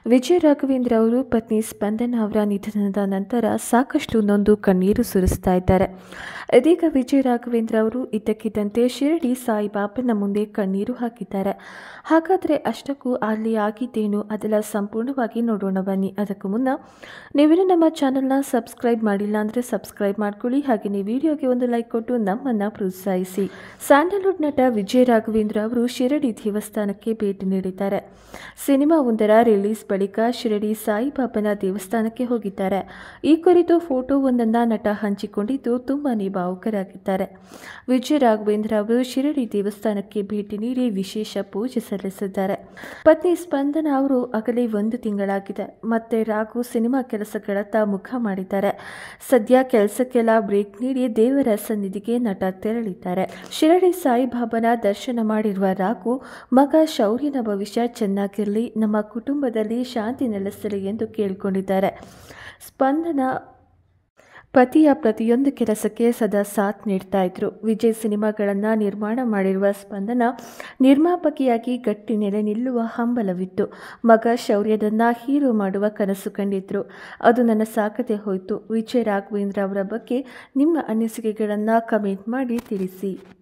ವಿಜಯ ರಾಘವೇಂದ್ರ ಅವರು ಪತ್ನಿ ಸ್ಪಂದನ ಅವರ ನಿಧನದ ನಂತರ ಸಾಕಷ್ಟು ನೊಂದು ಕಣ್ಣೀರು ಸುರಿಸ್ತಾ ಇದ್ದಾರೆ ಇದೀಗ ವಿಜಯ ರಾಘವೇಂದ್ರ ಅವರು ಇದ್ದಕ್ಕಿದ್ದಂತೆ ಶಿರಡಿ ಸಾಯಿಬಾಬನ ಮುಂದೆ ಕಣ್ಣೀರು ಹಾಕಿದ್ದಾರೆ ಹಾಗಾದರೆ ಅಷ್ಟಕ್ಕೂ ಅಲ್ಲಿ ಆಗಿದ್ದೇನು ಅದೆಲ್ಲ ಸಂಪೂರ್ಣವಾಗಿ ನೋಡೋಣ ಬನ್ನಿ ಅದಕ್ಕೂ ಮುನ್ನ ನೀವೇನು ನಮ್ಮ ಚಾನಲ್ನ ಸಬ್ಸ್ಕ್ರೈಬ್ ಮಾಡಿಲ್ಲ ಅಂದರೆ ಸಬ್ಸ್ಕ್ರೈಬ್ ಮಾಡ್ಕೊಳ್ಳಿ ಹಾಗೆಯೇ ವಿಡಿಯೋಗೆ ಒಂದು ಲೈಕ್ ಕೊಟ್ಟು ನಮ್ಮನ್ನು ಪ್ರೋತ್ಸಾಹಿಸಿ ಸ್ಯಾಂಡಲ್ವುಡ್ ನಟ ವಿಜಯ ರಾಘವೇಂದ್ರ ಅವರು ಶಿರಡಿ ದೇವಸ್ಥಾನಕ್ಕೆ ಭೇಟಿ ನೀಡಿದ್ದಾರೆ ಸಿನಿಮಾ ಒಂದರ ರಿಲೀಸ್ ಬಳಿಕ ಶಿರಡಿ ಸಾಯಿಬಾಬನ ದೇವಸ್ಥಾನಕ್ಕೆ ಹೋಗಿದ್ದಾರೆ ಈ ಕುರಿತು ಫೋಟೋವೊಂದನ್ನು ನಟ ಹಂಚಿಕೊಂಡಿದ್ದು ತುಂಬಾನೇ ಭಾವುಕರಾಗಿದ್ದಾರೆ ವಿಜಯ ರಾಘವೇಂದ್ರ ಅವರು ಶಿರಡಿ ದೇವಸ್ಥಾನಕ್ಕೆ ಭೇಟಿ ನೀಡಿ ವಿಶೇಷ ಪೂಜೆ ಸಲ್ಲಿಸಿದ್ದಾರೆ ಪತ್ನಿ ಸ್ಪಂದನ ಅವರು ಆಗಲೇ ಒಂದು ತಿಂಗಳಾಗಿದೆ ಮತ್ತೆ ರಾಘು ಸಿನಿಮಾ ಕೆಲಸಗಳತ್ತ ಮುಖ ಮಾಡಿದ್ದಾರೆ ಸದ್ಯ ಕೆಲಸಕ್ಕೆಲ್ಲ ಬ್ರೇಕ್ ನೀಡಿ ದೇವರ ಸನ್ನಿಧಿಗೆ ನಟ ತೆರಳಿದ್ದಾರೆ ಶಿರಡಿ ಸಾಯಿಬಾಬನ ದರ್ಶನ ಮಾಡಿರುವ ರಾಘು ಮಗ ಶೌರ್ಯನ ಭವಿಷ್ಯ ಚೆನ್ನಾಗಿರಲಿ ನಮ್ಮ ಕುಟುಂಬದಲ್ಲಿ ಶಾಂತಿ ನೆಲೆಸಲಿ ಎಂದು ಕೇಳಿಕೊಂಡಿದ್ದಾರೆ ಸ್ಪಂದನ ಪತಿಯ ಪ್ರತಿಯೊಂದು ಕೆಲಸಕ್ಕೆ ಸದಾ ಸಾಥ್ ನೀಡ್ತಾ ಇದ್ರು ವಿಜಯ್ ಸಿನಿಮಾಗಳನ್ನು ನಿರ್ಮಾಣ ಮಾಡಿರುವ ಸ್ಪಂದನ ನಿರ್ಮಾಪಕಿಯಾಗಿ ಗಟ್ಟಿ ನೆಲೆ ನಿಲ್ಲುವ ಹಂಬಲವಿತ್ತು ಮಗ ಶೌರ್ಯದನ್ನ ಹೀರೋ ಮಾಡುವ ಕನಸು ಕಂಡಿದ್ರು ಅದು ನನ್ನ ಸಾಕತೆ ಹೋಯಿತು ವಿಜಯ್ ರಾಘವೇಂದ್ರ ಅವರ ಬಗ್ಗೆ ನಿಮ್ಮ ಅನಿಸಿಕೆಗಳನ್ನು ಕಮೆಂಟ್ ಮಾಡಿ ತಿಳಿಸಿ